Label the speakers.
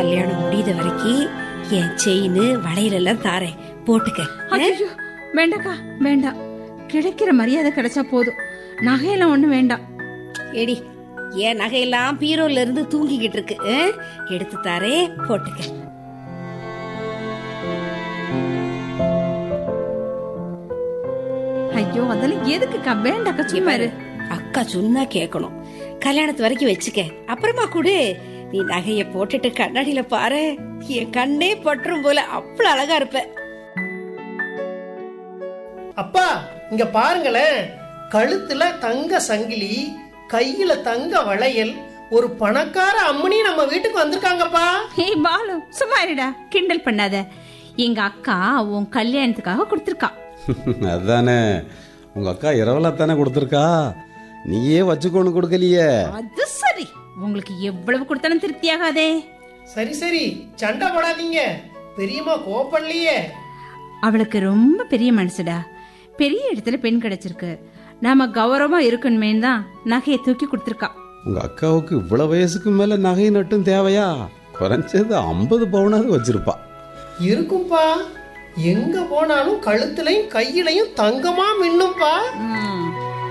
Speaker 1: கல்யாணம் முடியுத வரைக்கும் என் செயின் வளையல் எல்லாம் தாரேன் போட்டுக்க
Speaker 2: ஐயோ வேண்டாக்கா வேண்டாம் கிடைக்கிற மரியாதை கிடைச்சா போதும் நகையெல்லாம் ஒண்ணு வேண்டாம்
Speaker 1: எடி என் நகையெல்லாம் பீரோல இருந்து தூங்கிக்கிட்டு இருக்கு ஆ? எடுத்து தாரே போட்டுக்க
Speaker 2: ஐயோ அதெல்லாம் எதுக்குக்கா வேண்டாக்கா சும்மா இரு
Speaker 1: அக்கா சொன்னா கேட்கணும் கல்யாணத்து வரைக்கும் வச்சுக்க அப்புறமா கூடு நீ நகைய போட்டுட்டு கண்ணாடியில பாரு என் கண்ணே பற்றும் போல அவ்வளவு அழகா இருப்ப
Speaker 3: அப்பா இங்க பாருங்களேன் கழுத்துல தங்க சங்கிலி கையில தங்க வளையல் ஒரு பணக்கார அம்மனி நம்ம வீட்டுக்கு வந்திருக்காங்கப்பா
Speaker 2: ஏய் பாலு சும்மா இருடா கிண்டல் பண்ணாத எங்க அக்கா உன் கல்யாணத்துக்காக கொடுத்துருக்கா
Speaker 4: அதானே உங்க அக்கா இரவலா தானே கொடுத்துருக்கா நீயே வச்சுக்கொண்டு கொடுக்கலையே
Speaker 2: அது சரி உங்களுக்கு எவ்வளவு கொடுத்தாலும் திருப்தியாகாதே
Speaker 3: சரி சரி சண்டை போடாதீங்க பெரியம்மா கோப்படலையே
Speaker 2: அவளுக்கு ரொம்ப பெரிய மனசுடா பெரிய இடத்துல பெண் கிடைச்சிருக்கு நாம கௌரவமா இருக்கணுமே தான் நகையை தூக்கி கொடுத்துருக்கா
Speaker 4: உங்க அக்காவுக்கு இவ்வளவு வயசுக்கு மேல நகை நட்டும் தேவையா குறைஞ்சது ஐம்பது பவுனாவது வச்சிருப்பா
Speaker 3: இருக்கும்பா எங்க போனாலும் கழுத்துலயும் கையிலையும் தங்கமா மின்னும்பா
Speaker 2: ம்,